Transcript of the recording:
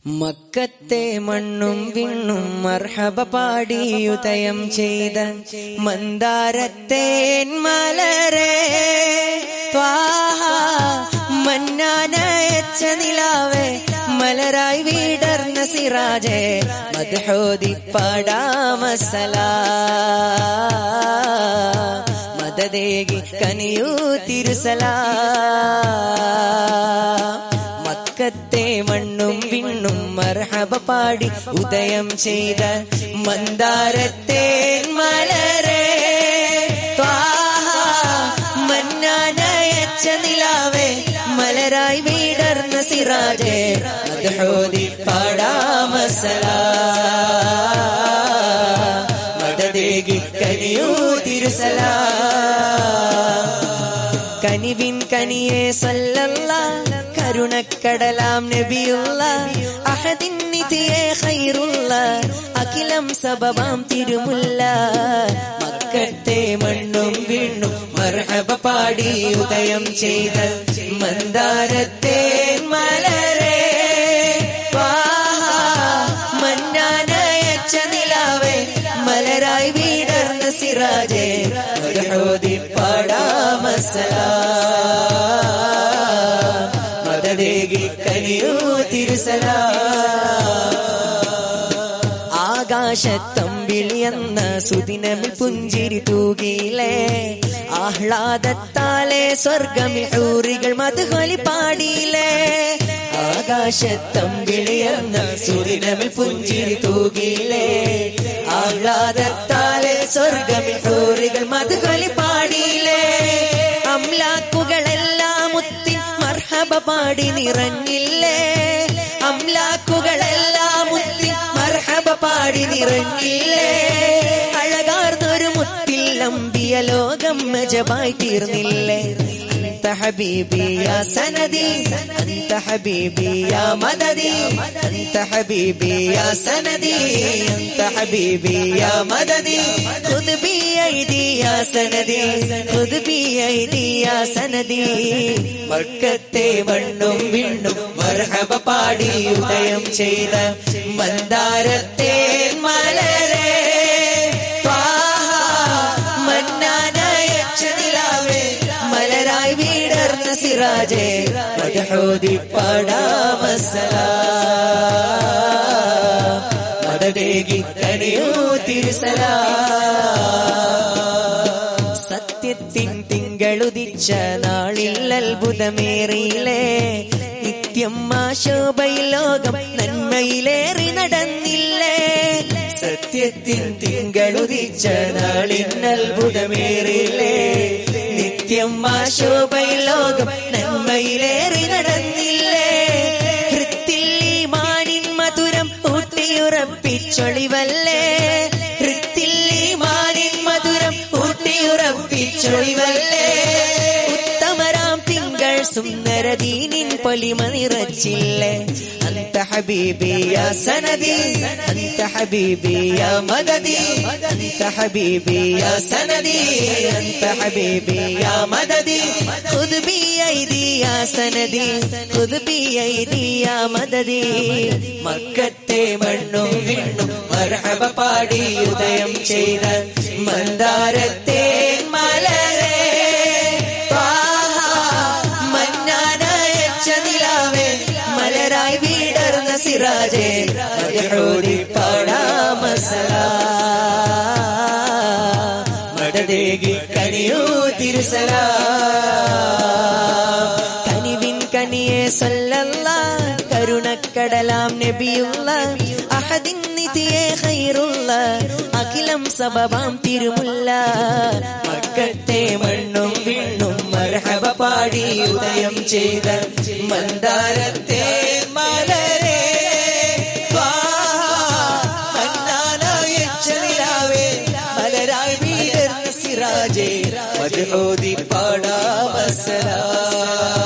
മക്കത്തെ മണ്ണും വിണ്ണും മർഹബ പാടിയുദയം ചെയ്ത മന്ദാരത്തേൻ മലരെ ത്വാഹ മന്നാനയച്ച നിലാവേ മലരായി വീടർന്ന സിറാജെ മദ്ഹോദി പാടാമസല മദദേകി കനിയൂ തിരുസലാ മക്കത്തെ മണ്ണും വിണ്ണും മർഹബ പാടി ഉദയം ചെയ്ത മന്ദാരത്തെ മലരെ ത്വാഹ മന്നാനയച്ച നിലാവേ മലരായി വീടർന്ന സിറാജെ മദ്ഹോദി പാടാമസല മദദേകി കനിയൂ തിരുസലാ കനിവിൻ കനിയെ സല്ലല്ല കരുണക്കടലാം നബിയുള്ള അഹദിൻ നിധിയെ ഖൈറുള്ള അഖിലം സബബാം തിരുമുല്ല മക്കത്തെ മണ്ണും വീണും മർഹബ പാടി ഉദയം ചെയ്ത മന്ദാരത്തെ മലരെ വാഹ മന്നാനയച്ച നിലാവേ മലരായി വീടർന്ന സിറാജെ മദ്ഹോദി പാടാമസല മദദേകി കനിയൂ തിരുസല ആകാശത്തമ്പിളിയെന്ന സുദിനമിൽ പുഞ്ചിരി തൂകിയിലേ ആഹ്ലാദത്താലെ സ്വർഗമിൽ ഊറികൾ മധുഹൊലി പാടിയില്ലേ ആകാശത്തമ്പിളിയെന്ന സുദിനമിൽ പുഞ്ചിരി തൂകിയില്ലേ ആഹ്ലാദത്താലെ സ്വർഗമിൽ ഊറികൾ മധുഹൊലി പാടിയില്ലേ അംലാക്കുകളെല്ലാം മുത്തിൻ മർഹബ പാടി നിറഞ്ഞില്ലേ അംലാക്കുകളെല്ലാം മുത്തിൻ മർഹബ പാടി നിറഞ്ഞില്ലേ അഴകാർന്നൊരു മുത്തിൽ അമ്പിയ ലോകം മജബായി തീർന്നില്ലേ أنت حبيبي يا سندي أنت حبيبي يا مددي أنت حبيبي يا سندي أنت حبيبي يا مددي خذ بيدي يا سندي خذ بيدي يا سندي മക്കത്തെ മണ്ണും വിണ്ണും മർഹബ പാടി ഉദയം ചെയ്ത മന്ദാരത്തെ മലരെ മന്നാനയച്ച നിലാവേ മലരായി വീടർന്ന സിറാജെ മദഹോദി പാടാമസല മദദേകി കണിയൂ തിരുസല സത്യത്തിൻ തിങ്കളുദിച്ച നാളിൽ അത്ഭുതമേറിയില്ലേ നിത്യം ആശോഭയിൽ ലോകം നന്മയിലേറി നടന്നില്ലേ സത്യത്തിൻ തിങ്കളുദിച്ച നാളിൽ അത്ഭുതമേറിയില്ലേ നിത്യം ആശോഭയിൽ ലോകം നന്മയിലേറി നടന്നില്ലേ ഹൃത്തിൽ മാനിൻ മധുരം ഊട്ടിയുറപ്പിച്ചൊളിവല്ലേ ഹൃത്തിൽ മാനിൻ മധുരം ഊട്ടിയുറപ്പിച്ചൊളിവല്ലേ ഉത്തമരാം തിങ്കൾ സുന്ദരദീനിൻ പൊലിമ നിറച്ചില്ലേ أنت حبيبي يا سندي أنت حبيبي يا مددي أنت حبيبي يا سندي أنت حبيبي يا مددي خذ بيدي يا سندي خذ بيدي يا مددي മക്കത്തെ മണ്ണും വിണ്ണും മർഹബ പാടി ഉദയം ചെയ്ത മന്ദാരത്തെ മലരെ ത്വാഹ മന്നാനയച്ച നിലാവേ മലരായി വീടർന്ന സിറാജെ മദ്ഹൂരി പാടാമസല മടദേകി കനിയൂ തിരുസല കനിവിൻ കനിയെ സല്ലല്ല കരുണക്കടലാം നബിയുള്ള അഹദിൻ നിധിയെ ഖൈറുള്ള അഖിലം സബബാം തിരുമുല്ല മക്കത്തെ മണ്ണും വിണ്ണും മർഹബ പാടി ഉദയം ചെയ്ത മന്ദാരത്തെ മലരെ മലരായി വീടർന്ന സിറാജെ മധുഹോദി പാടാമസലാ